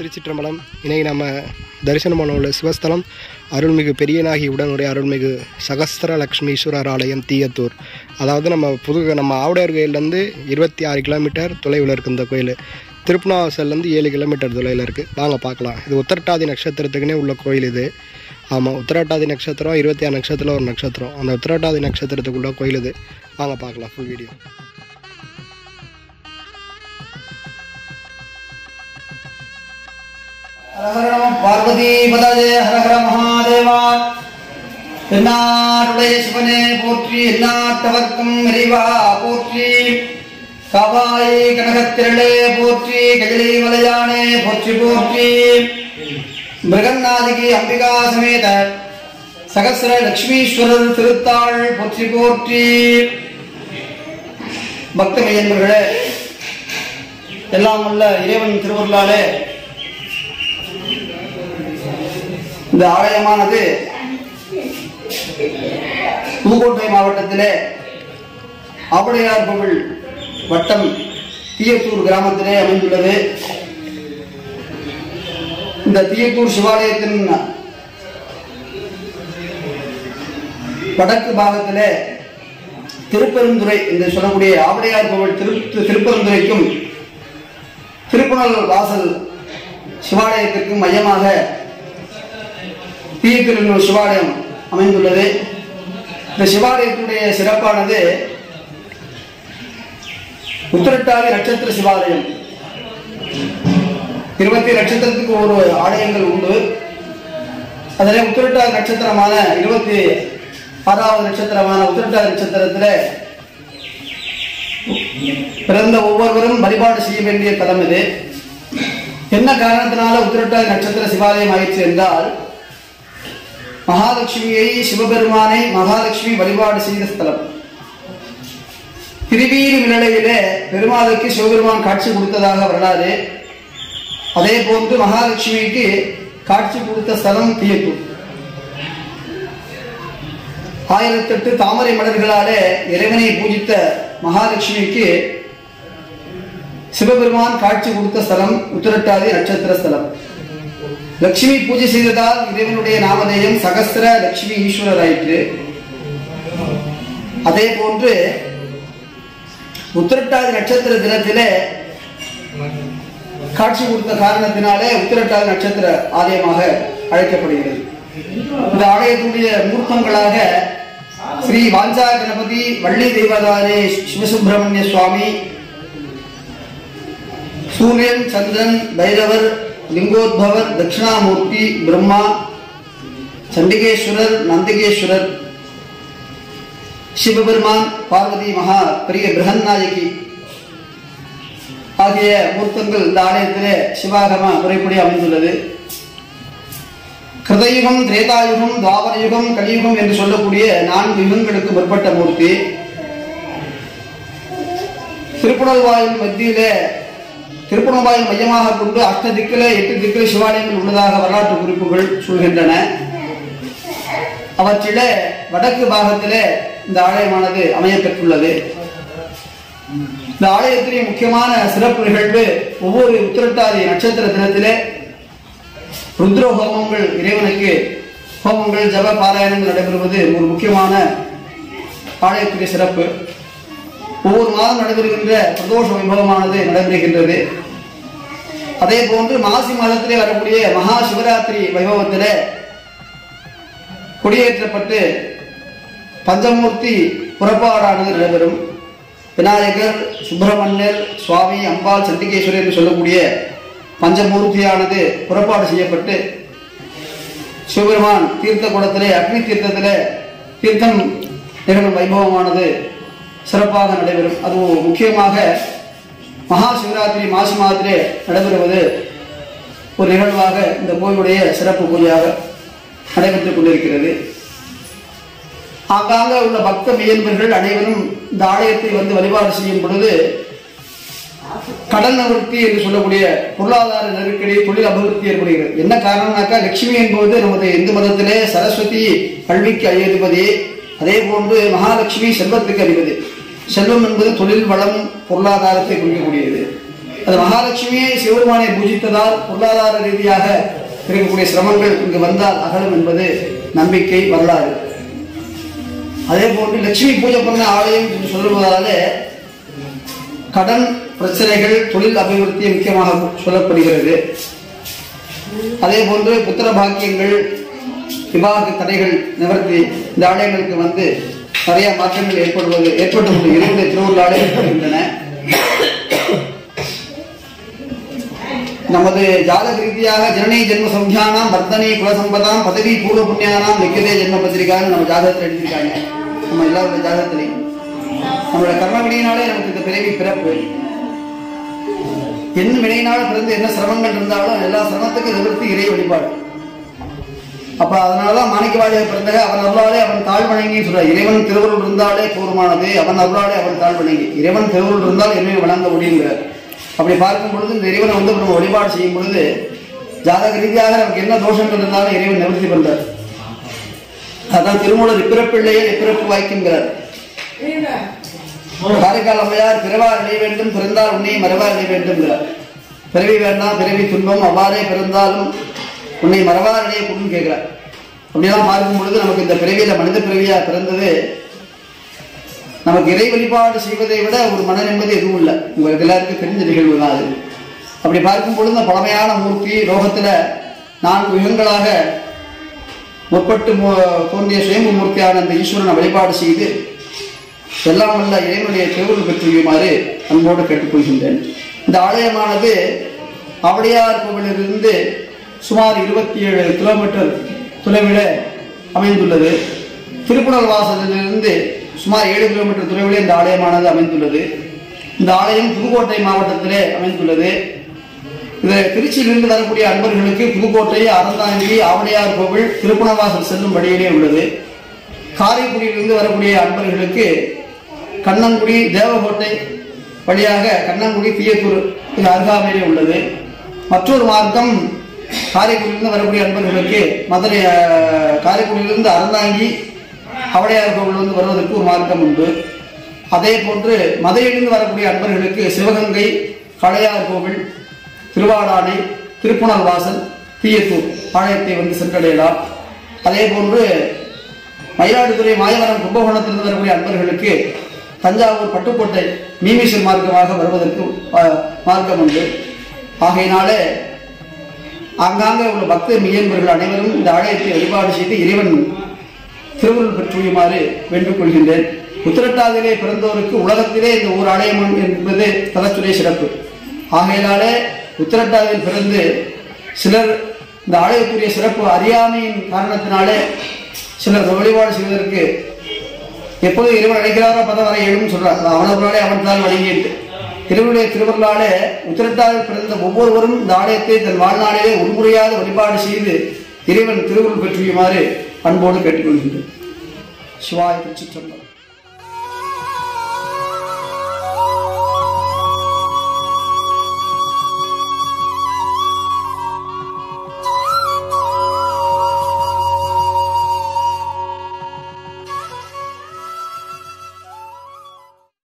திருச்சிற்றம்பலம் இன்னைக்கு நம்ம தரிசனம் பண்ண உள்ள சிவஸ்தலம் அருள்மிகு பெரியநாகி உடனுடைய அருள்மிகு சகஸ்திர லக்ஷ்மீஸ்வரர் ஆலயம் தீயத்தூர் அதாவது நம்ம புது நம்ம ஆவுடையார் கோயிலேருந்து இருபத்தி ஆறு கிலோமீட்டர் தொலைவில் இருக்குது இந்த கோயில் திருப்பனாவாசல்லேருந்து ஏழு கிலோமீட்டர் தொலைவில் இருக்குது வாங்க பார்க்கலாம் இது உத்தரட்டாதி நட்சத்திரத்துக்குனே உள்ள கோயில் இது ஆமாம் உத்தரட்டாதி நட்சத்திரம் இருபத்தி ஆறு நட்சத்திரம் ஒரு நட்சத்திரம் அந்த உத்தரட்டாதி நட்சத்திரத்துக்குள்ள கோயில் இது வாங்க பார்க்கலாம் ஃபுல் வீடியோ ஹர ஹர நம பார்வதி பதஜே ஹர ஹர மகாதேவா எந்நாட்டுடைய சிவனே போற்றி எந்நாட்டவர்க்கும் இறைவா போற்றி காவாய் கனகத்திரளே போற்றி கஜலி மலையானே போற்றி போற்றி மிருகநாதிகி அம்பிகா சமேத சகசிர லக்ஷ்மீஸ்வரர் திருத்தாள் போற்றி போற்றி பக்த மையன்பர்களே எல்லாம் உள்ள இறைவன் திருவருளாலே இந்த ஆலயமானது புதுக்கோட்டை மாவட்டத்திலே ஆவடையார் கோவில் வட்டம் தீயத்தூர் கிராமத்திலே அமைந்துள்ளது இந்த தீயத்தூர் சிவாலயத்தின் வடக்கு பாகத்திலே திருப்பெருந்துறை என்று சொல்லக்கூடிய ஆவடையார் கோவில் திரு திருப்பெருந்துறைக்கும் திருப்புணல் வாசல் சிவாலயத்திற்கும் மையமாக தீயத்திருநூர் சிவாலயம் அமைந்துள்ளது இந்த சிவாலயத்துடைய சிறப்பானது உத்திரட்டாதி நட்சத்திர சிவாலயம் இருபத்தி நட்சத்திரத்துக்கு ஒரு ஆலயங்கள் உண்டு அதில் உத்திரட்டாதி நட்சத்திரமான இருபத்தி ஆறாவது நட்சத்திரமான உத்திரட்டாதி நட்சத்திரத்தில் பிறந்த ஒவ்வொருவரும் வழிபாடு செய்ய வேண்டிய தலம் இது என்ன காரணத்தினால உத்திரட்டாதி நட்சத்திர சிவாலயம் ஆயிற்று என்றால் மகாலட்சுமியை சிவபெருமானை மகாலட்சுமி வழிபாடு செய்த ஸ்தலம் திருவீறு நிலையிலே பெருமாளுக்கு சிவபெருமான் காட்சி கொடுத்ததாக வரலாறு அதே போன்று மகாலட்சுமிக்கு காட்சி கொடுத்த ஸ்தலம் தீயத்தூர் ஆயிரத்தெட்டு தாமரை மலர்களாலே இறைவனை பூஜித்த மகாலட்சுமிக்கு சிவபெருமான் காட்சி கொடுத்த ஸ்தலம் உத்திரட்டாதி நட்சத்திர ஸ்தலம் லட்சுமி பூஜை செய்ததால் இறைவனுடைய நாமதேயம் சகஸ்திர லட்சுமி ஈஸ்வரர் ஆயிற்று அதே போன்று உத்திரட்டாதி நட்சத்திர தினத்திலே காட்சி கொடுத்த காரணத்தினாலே உத்திரட்டாதி நட்சத்திர ஆலயமாக அழைக்கப்படுகிறது இந்த ஆலயத்துடைய மூர்த்தங்களாக ஸ்ரீ வாஞ்சா கணபதி வள்ளி தெய்வதானே சிவசுப்பிரமணிய சுவாமி சூரியன் சந்திரன் பைரவர் லிங்கோத்பவர் தட்சிணாமூர்த்தி பிரம்மா சண்டிகேஸ்வரர் நந்திகேஸ்வரர் சிவபெருமான் பார்வதி மகா பெரிய பிரகன்நாயகி ஆகிய மூர்த்தங்கள் இந்த ஆலயத்திலே சிவாகம முறைப்படி அமைந்துள்ளது கிருதயுகம் திரேதாயுகம் துவாபர யுகம் கலியுகம் என்று சொல்லக்கூடிய நான்கு யுகங்களுக்கு முற்பட்ட மூர்த்தி திருப்புணல் வாயில் மத்தியிலே திருப்பணவாயில் மையமாக கொண்டு அஷ்ட திக்கில எட்டு திக்கில சிவாலயங்கள் உள்ளதாக வரலாற்று குறிப்புகள் சொல்கின்றன அவற்றிலே வடக்கு பாகத்திலே இந்த ஆலயமானது அமையப்பெற்றுள்ளது இந்த ஆலயத்திலே முக்கியமான சிறப்பு நிகழ்வு ஒவ்வொரு உத்திரட்டாதி நட்சத்திர தினத்திலே ருத்ர ஹோமங்கள் இறைவனுக்கு ஹோமங்கள் ஜப பாராயணங்கள் நடைபெறுவது ஒரு முக்கியமான ஆலயத்துடைய சிறப்பு ஒவ்வொரு மாதம் நடைபெறுகின்ற பிரதோஷ வைபவமானது நடைபெறுகின்றது அதே போன்று மாசி மாதத்திலே வரக்கூடிய மகா சிவராத்திரி வைபவத்திலே கொடியேற்றப்பட்டு பஞ்சமூர்த்தி புறப்பாடானது நடைபெறும் விநாயகர் சுப்பிரமணியர் சுவாமி அம்பாள் சண்டிகேஸ்வரர் என்று சொல்லக்கூடிய பஞ்சமூர்த்தியானது புறப்பாடு செய்யப்பட்டு சிவபெருமான் தீர்த்த குளத்திலே அக்னி தீர்த்தத்திலே தீர்த்தம் நிகழும் வைபவமானது சிறப்பாக நடைபெறும் அது முக்கியமாக மகா சிவராத்திரி மாசி மாதத்திலே நடைபெறுவது ஒரு நிகழ்வாக இந்த கோயிலுடைய சிறப்பு பூஜையாக நடைபெற்றுக் கொண்டிருக்கிறது ஆங்காங்க உள்ள பக்த மெய்யன்பர்கள் அனைவரும் இந்த ஆலயத்தை வந்து வழிபாடு செய்யும் பொழுது கடன் நிவர்த்தி என்று சொல்லக்கூடிய பொருளாதார நெருக்கடி தொழில் அபிவிருத்தி ஏற்படுகிறது என்ன காரணம்னாக்கா லட்சுமி என்பது நமது இந்து மதத்திலே சரஸ்வதி கல்விக்கு அதிபதி அதே போன்று மகாலட்சுமி செல்வத்துக்கு அதிபதி செல்வம் என்பது தொழில் வளம் பொருளாதாரத்தை குறிக்கக்கூடியது அது மகாலட்சுமியே சிவபெருமானை பூஜித்ததால் பொருளாதார ரீதியாக இருக்கக்கூடிய சிரமங்கள் இங்கு வந்தால் அகலும் என்பது நம்பிக்கை வரலாறு அதே போன்று லட்சுமி பூஜை பண்ண ஆலயம் என்று சொல்லுவதாலே கடன் பிரச்சனைகள் தொழில் அபிவிருத்தி முக்கியமாக சொல்லப்படுகிறது அதே போன்று புத்திர பாக்கியங்கள் விவாக தடைகள் நிவர்த்தி இந்த ஆலயங்களுக்கு வந்து நிறைய மாற்றங்கள் ஏற்படுவது ஏற்பட்டு இரண்டு திருவுருளாலே ஏற்படுகின்றன நமது ஜாதக ரீதியாக ஜனனி ஜென்ம சம்யானாம் வர்த்தனை குலசம்பதாம் பதவி பூர்வ புண்ணியானாம் லிக்கதே ஜென்ம பத்திரிகான்னு நம்ம ஜாதகத்தில் எழுதியிருக்காங்க நம்ம எல்லாருடைய ஜாதகத்திலையும் நம்மளோட கர்ம வினையினாலே நமக்கு இந்த பிறவி பிறப்பு என்ன வினையினால பிறந்து என்ன சிரமங்கள் இருந்தாலும் எல்லா சிரமத்துக்கும் நிவர்த்தி இறை வழிபாடு அப்ப அதனாலதான் மாணிக்கவாடியாக பிறந்தக அவன் அருளாலே அவன் தாழ் வணங்கி சொல்ற இறைவன் திருவருள் இருந்தாலே போருமானது அவன் அருளாலே அவன் தாழ் வணங்கி இறைவன் திருவருள் இருந்தால் இறைவனை வணங்க முடியுங்கிறார் அப்படி பார்க்கும் பொழுது இந்த இறைவனை வந்து நம்ம வழிபாடு செய்யும் பொழுது ஜாதக ரீதியாக நமக்கு என்ன தோஷங்கள் இருந்தாலும் இறைவன் நிவர்த்தி பண்றார் அதான் திருமூலர் இப்பிறப்பிள்ளையே இப்பிறப்பு வாய்க்குங்கிறார் காரைக்கால் அம்மையார் பிறவார் அடைய வேண்டும் பிறந்தால் உன்னை மறவார் அடைய வேண்டும்ங்கிறார் பிறவி வேண்டாம் பிறவி துன்பம் அவ்வாறே பிறந்தாலும் உன்னை மறவார் அடைய கூடும் கேட்கிறார் அப்படியெல்லாம் பார்க்கும் பொழுது நமக்கு இந்த பிறவியில மனித பிறவியா பிறந்தது நமக்கு இறை வழிபாடு செய்வதை விட ஒரு மன நிம்மதி எதுவும் இல்லை உங்களுக்கு எல்லாருக்கும் தெரிஞ்ச நிகழ்வு தான் அது அப்படி பார்க்கும் பொழுது இந்த பழமையான மூர்த்தி லோகத்துல நான்கு யுகங்களாக முற்பட்டு மு- தோன்றிய சுயம்பு மூர்த்தியான அந்த ஈஸ்வரனை வழிபாடு செய்து எல்லாம் வல்ல இறைவனுடைய திருவுருள் பெற்றுமாறு அன்போடு கேட்டுக்கொள்கின்றேன் இந்த ஆலயமானது அவடையார் கோவிலிலிருந்து சுமார் இருபத்தி ஏழு கிலோமீட்டர் தொலைவில் அமைந்துள்ளது திருப்புணல் வாசலிலிருந்து சுமார் ஏழு கிலோமீட்டர் தொலைவில் இந்த ஆலயமானது அமைந்துள்ளது இந்த ஆலயம் புதுக்கோட்டை மாவட்டத்திலே அமைந்துள்ளது இது திருச்சியிலிருந்து வரக்கூடிய அன்பர்களுக்கு புதுக்கோட்டை அறந்தாங்கி ஆவடையார் கோவில் திருப்புணவாசல் செல்லும் வழியிலே உள்ளது காரைக்குடியிலிருந்து வரக்கூடிய அன்பர்களுக்கு கண்ணங்குடி தேவகோட்டை வழியாக கண்ணங்குடி தீயத்தூர் இது அருகாமையிலே உள்ளது மற்றொரு மார்க்கம் காரைக்குடியிலிருந்து வரக்கூடிய அன்பர்களுக்கு மதுரை அஹ், காரைக்குடியிலிருந்து அறந்தாங்கி அவடையார் கோவில் வந்து வருவதற்கு ஒரு மார்க்கம் உண்டு அதே போன்று மதுரையிலிருந்து வரக்கூடிய அன்பர்களுக்கு சிவகங்கை களையார் கோவில் திருவாடானை திருப்புணல் வாசல் தீயத்தூர் ஆலயத்தை வந்து சென்றடையலாம் அதே போன்று மயிலாடுதுறை மாயவரம் கும்பகோணத்திலிருந்து வரக்கூடிய அன்பர்களுக்கு தஞ்சாவூர் பட்டுக்கோட்டை மீமீசர் மார்க்கமாக வருவதற்கு அஹ், மார்க்கம் உண்டு ஆகையினாலே ஆங்காங்கே உள்ள பக்த மெய்யன்பர்கள் அனைவரும் இந்த ஆலயத்தை வழிபாடு செய்து இறைவன் திருவுருள் பெற்றுமாறு வேண்டிக் கொள்கின்றேன் உத்திரட்டாதிலே பிறந்தோருக்கு உலகத்திலே இந்த ஊர் ஆலயம் என்பது தலச்சுரை சிறப்பு ஆகையினாலே உத்திரட்டாதில் பிறந்து சிலர் இந்த ஆலயத்துடைய சிறப்பு அறியாமையின் காரணத்தினாலே சிலர் வழிபாடு செய்வதற்கு எப்போது இறைவன் அழைக்கிறாரோ பதம் வரை எழும் சொல்றார் அவனவர்களாலே அவன் தான் வணங்கிட்டு திருவிழை திருவருளாலே உத்திரட்டாதில் பிறந்த ஒவ்வொருவரும் இந்த ஆலயத்தை தன் வாழ்நாளிலே ஒருமுறையாக வழிபாடு செய்து இறைவன் திருவுருள் பெற்றியுமாறு அன்போடு கேட்டுக்கொள்கின்றேன் சிவாய திருச்சிற்றம்பலம்